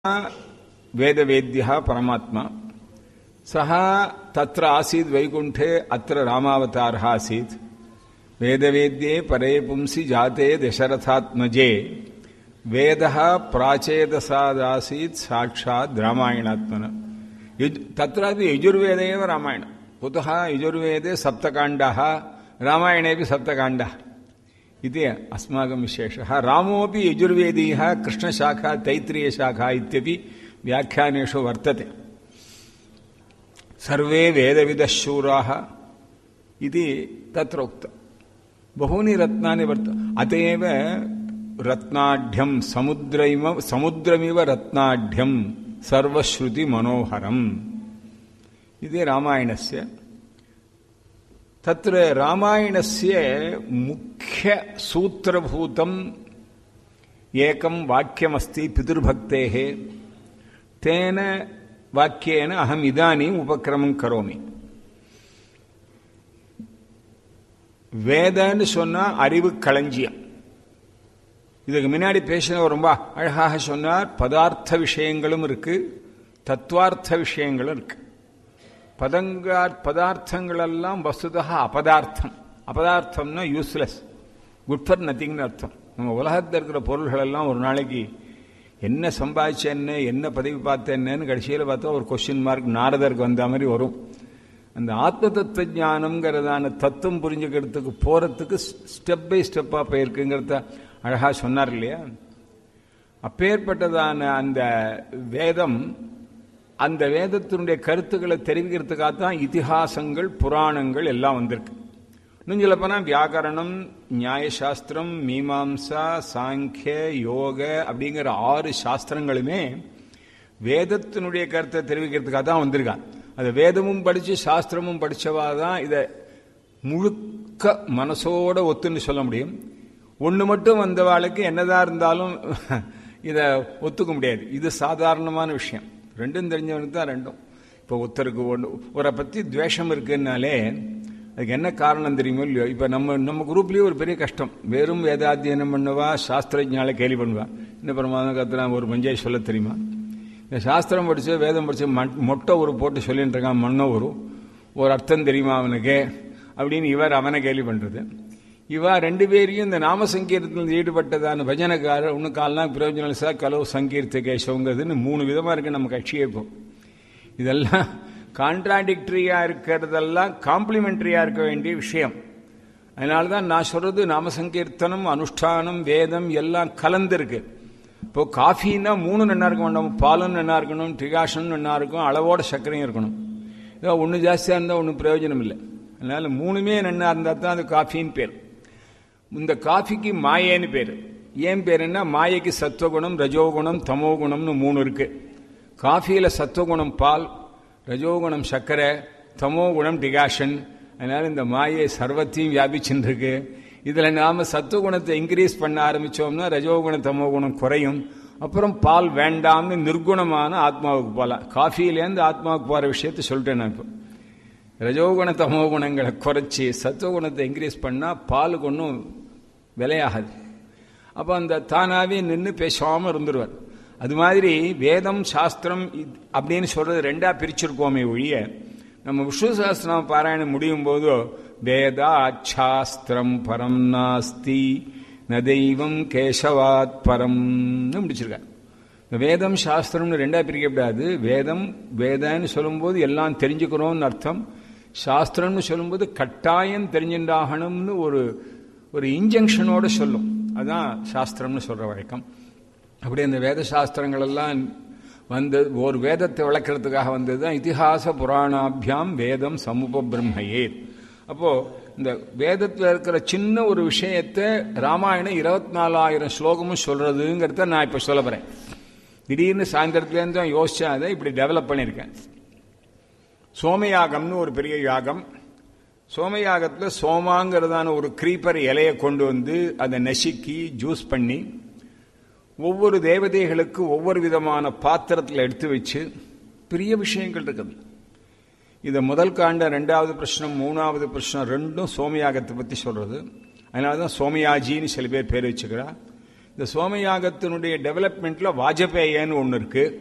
वेदवेद्यः परमात्मा सः तत्र आसीत् वैकुण्ठे अत्र रामावतारः आसीत् वेदवेद्ये परे पुंसि जाते दशरथात्मजे वेदः प्राचेदसादासीत् साक्षात् रामायणात्मन युज् तत्रापि यजुर्वेदे एव रामायणं कुतः यजुर्वेदे सप्तकाण्डाः रामायणेपि सप्तकाण्डाः इति अस्माकं विशेषः रामोऽपि यजुर्वेदीयः कृष्णशाखा तैत्रीयशाखा इत्यपि व्याख्यानेषु वर्तते सर्वे वेदविदः शूराः इति तत्र उक्तम् बहूनि रत्नानि वर्त अत एव रत्नाढ्यं समुद्रमिव समुद्रमिव रत्नाढ्यं सर्वश्रुतिमनोहरम् इति रामायणस्य तत्र रामायणस्य मुख्यसूत्रभूतम् एकं वाक्यमस्ति पितृभक्तेः तेन वाक्येन अहम् इदानीम् उपक्रमं करोमि வேதன்னு சொன்னா அறிவு களஞ்சியம் இதுக்கு முன்னாடி பேசினவர் ரொம்ப அழகாக சொன்னார் பதார்த்த விஷயங்களும் இருக்கு தத்துவார்த்த விஷயங்களும் இருக்கு பதங்கா பதார்த்தங்கள் எல்லாம் வசுதா அபதார்த்தம் அபதார்த்தம்னா யூஸ்லெஸ் குட் ஃபார் நத்திங்னு அர்த்தம் நம்ம உலகத்தில் இருக்கிற பொருள்கள் எல்லாம் ஒரு நாளைக்கு என்ன சம்பாதிச்சேன்னு என்ன பதவி பார்த்தேன்னு கடைசியில் பார்த்தா ஒரு கொஸ்டின் மார்க் நாரதருக்கு வந்த மாதிரி வரும் அந்த ஆத்ம தத்துவ ஜானம்ங்கிறதான தத்துவம் புரிஞ்சுக்கிறதுக்கு போறதுக்கு ஸ்டெப் பை ஸ்டெப்பாக போயிருக்குங்கிறத அழகாக சொன்னார் இல்லையா அப்பேற்பட்டதான அந்த வேதம் அந்த வேதத்தினுடைய கருத்துக்களை தெரிவிக்கிறதுக்காக தான் இதிகாசங்கள் புராணங்கள் எல்லாம் வந்திருக்கு இன்னும் சொல்ல போனால் வியாக்கரணம் நியாயசாஸ்திரம் மீமாம்சா சாங்கிய யோக அப்படிங்கிற ஆறு சாஸ்திரங்களுமே வேதத்தினுடைய கருத்தை தெரிவிக்கிறதுக்காக தான் வந்திருக்கான் அது வேதமும் படித்து சாஸ்திரமும் படித்தவா தான் இதை முழுக்க மனசோட ஒத்துன்னு சொல்ல முடியும் ஒன்று மட்டும் வந்தவாளுக்கு என்னதான் இருந்தாலும் இதை ஒத்துக்க முடியாது இது சாதாரணமான விஷயம் ரெண்டும் தெரிஞ்சவனுக்கு தான் ரெண்டும் இப்போ ஒருத்தருக்கு ஒன்று ஒரு பற்றி துவேஷம் இருக்குன்னாலே அதுக்கு என்ன காரணம் தெரியுமோ இல்லையோ இப்போ நம்ம நம்ம குரூப்லேயே ஒரு பெரிய கஷ்டம் வெறும் வேதாத்தியனம் பண்ணுவா சாஸ்திரஜால கேள்வி பண்ணுவா என்ன பிரமாதம் கத்துனா ஒரு பஞ்சாயத்து சொல்ல தெரியுமா இந்த சாஸ்திரம் படித்து வேதம் படித்து மண் மொட்டை ஒரு போட்டு சொல்லிட்டு இருக்கான் மண்ணோ ஒரு ஒரு அர்த்தம் தெரியுமா அவனுக்கு அப்படின்னு இவர் அவனை கேள்வி பண்ணுறது இவா ரெண்டு பேரையும் இந்த நாம சங்கீர்த்தத்தில் ஈடுபட்டதான பஜனக்காரர் ஒன்று கால்லாம் பிரயோஜனம் சார் கலவு சங்கீர்த்த கேசவங்கிறதுன்னு மூணு விதமாக இருக்குது நம்ம கட்சியே இப்போ இதெல்லாம் கான்ட்ராடிக்டரியாக இருக்கிறதெல்லாம் காம்ப்ளிமெண்ட்ரியாக இருக்க வேண்டிய விஷயம் அதனால தான் நான் சொல்றது நாம சங்கீர்த்தனம் அனுஷ்டானம் வேதம் எல்லாம் கலந்துருக்கு இப்போ காஃபின்னா மூணு நல்லா இருக்க வேண்டாம் பாலும் நல்லா இருக்கணும் டிகாஷனும் நல்லா இருக்கும் அளவோட சர்க்கரையும் இருக்கணும் இதோ ஒன்று ஜாஸ்தியாக இருந்தால் ஒன்றும் பிரயோஜனம் இல்லை அதனால் மூணுமே நல்லா இருந்தால் தான் அது காஃபின்னு பேர் இந்த காஃபிக்கு மாயேன்னு பேர் ஏன் பேருன்னா மாயைக்கு சத்துவகுணம் ரஜோகுணம் தமோகுணம்னு மூணு இருக்கு காஃபியில் சத்துவகுணம் பால் ரஜோகுணம் சர்க்கரை தமோகுணம் டிகாஷன் அதனால் இந்த மாயை சர்வத்தையும் வியாபிச்சுட்டு இருக்கு இதில் நாம் சத்துவகுணத்தை இன்க்ரீஸ் பண்ண ஆரம்பித்தோம்னா ரஜோகுண தமோகுணம் குறையும் அப்புறம் பால் வேண்டாம்னு நிர்குணமான ஆத்மாவுக்கு போகலாம் காஃபியிலேருந்து ஆத்மாவுக்கு போகிற விஷயத்த சொல்லிட்டேன் நான் இப்போ ரஜோகுண தமோகுணங்களை குறைச்சி சத்துவகுணத்தை இன்க்ரீஸ் பண்ணால் பாலுக்கு ஒன்றும் விலையாகாது அப்போ அந்த தானாகவே நின்று பேசாமல் இருந்துருவார் அது மாதிரி வேதம் சாஸ்திரம் அப்படின்னு சொல்றது ரெண்டா பிரிச்சிருக்கோமே ஒழிய நம்ம விஷ்ணு சாஸ்திரம் பாராயணம் முடியும் போதோ வேதாச்சாஸ்திரம் பரம் நாஸ்தி ந தெய்வம் கேசவாத் பரம்னு முடிச்சிருக்கார் வேதம் சாஸ்திரம்னு ரெண்டா பிரிக்கப்படாது வேதம் வேதன்னு சொல்லும்போது எல்லாம் தெரிஞ்சுக்கிறோம்னு அர்த்தம் சாஸ்திரம்னு சொல்லும்போது கட்டாயம் தெரிஞ்சுட்டாகணும்னு ஒரு ஒரு இன்ஜங்ஷனோட சொல்லும் அதுதான் சாஸ்திரம்னு சொல்ற வழக்கம் அப்படி அந்த வேத சாஸ்திரங்கள் எல்லாம் வந்து ஒரு வேதத்தை வளர்க்கறதுக்காக வந்தது தான் இத்திஹாச புராணாபியாம் வேதம் சமூப பிரம்மையே அப்போ இந்த வேதத்தில் இருக்கிற சின்ன ஒரு விஷயத்தை ராமாயணம் இருபத்தி நாலாயிரம் ஸ்லோகமும் சொல்றதுங்கிறத நான் இப்போ சொல்ல போறேன் திடீர்னு சாயந்தரத்துலேருந்து தான் யோசிச்சேன் அதை இப்படி டெவலப் பண்ணியிருக்கேன் சோமயாகம்னு ஒரு பெரிய யாகம் சோமயாகத்தில் சோமாங்கிறதான ஒரு கிரீப்பர் இலையை கொண்டு வந்து அதை நசுக்கி ஜூஸ் பண்ணி ஒவ்வொரு தேவதைகளுக்கு ஒவ்வொரு விதமான பாத்திரத்தில் எடுத்து வச்சு பெரிய விஷயங்கள் இருக்குது இது முதல் காண்ட ரெண்டாவது பிரச்சனம் மூணாவது பிரச்சனம் ரெண்டும் சோமயாகத்தை பற்றி சொல்றது அதனால தான் சோமயாஜின்னு சில பேர் பேர் வச்சுக்கிறா இந்த சோமயாகத்தினுடைய டெவலப்மெண்ட்ல வாஜபேயன்னு ஒன்று இருக்கு